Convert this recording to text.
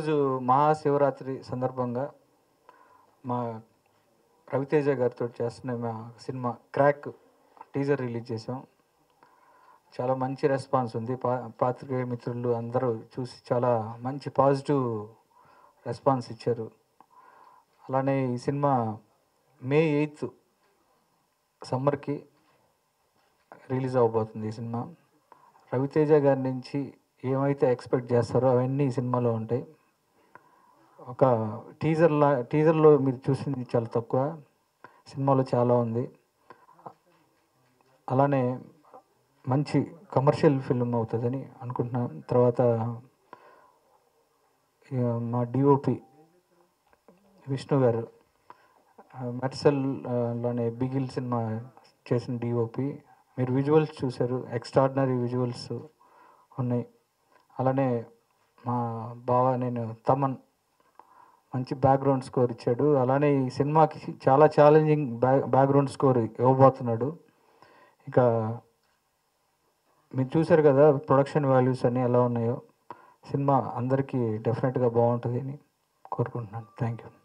ఈరోజు మహాశివరాత్రి సందర్భంగా మా రవితేజ గారితో చేస్తున్న మా సినిమా క్రాక్ టీజర్ రిలీజ్ చేసాం చాలా మంచి రెస్పాన్స్ ఉంది పా పాత్రికేయ మిత్రులు అందరూ చూసి చాలా మంచి పాజిటివ్ రెస్పాన్స్ ఇచ్చారు అలానే ఈ సినిమా మే ఎయిత్ సమ్మర్కి రిలీజ్ అవబోతుంది ఈ సినిమా రవితేజ గారి నుంచి ఏమైతే ఎక్స్పెక్ట్ చేస్తారో అవన్నీ ఈ సినిమాలో ఉంటాయి ఒక టీజర్లా టీజర్లో మీరు చూసింది చాలా తక్కువ సినిమాలో చాలా ఉంది అలానే మంచి కమర్షియల్ ఫిల్మ్ అవుతుందని అనుకుంటున్నాను తర్వాత ఇక మా డిఓపి విష్ణు గారు మెర్సల్ లోనే బిగిల్ సినిమా చేసిన డిఓపి మీరు విజువల్స్ చూశారు ఎక్స్ట్రాడినరీ విజువల్స్ ఉన్నాయి అలానే మా బావ నేను తమన్ మంచి బ్యాక్గ్రౌండ్ స్కోర్ ఇచ్చాడు అలానే ఈ సినిమాకి చాలా ఛాలెంజింగ్ బ్యాక్ బ్యాక్గ్రౌండ్ స్కోర్ ఇవ్వబోతున్నాడు ఇక మీరు చూశారు కదా ప్రొడక్షన్ వాల్యూస్ అన్నీ ఎలా ఉన్నాయో సినిమా అందరికీ డెఫినెట్గా బాగుంటుంది అని కోరుకుంటున్నాను థ్యాంక్ యూ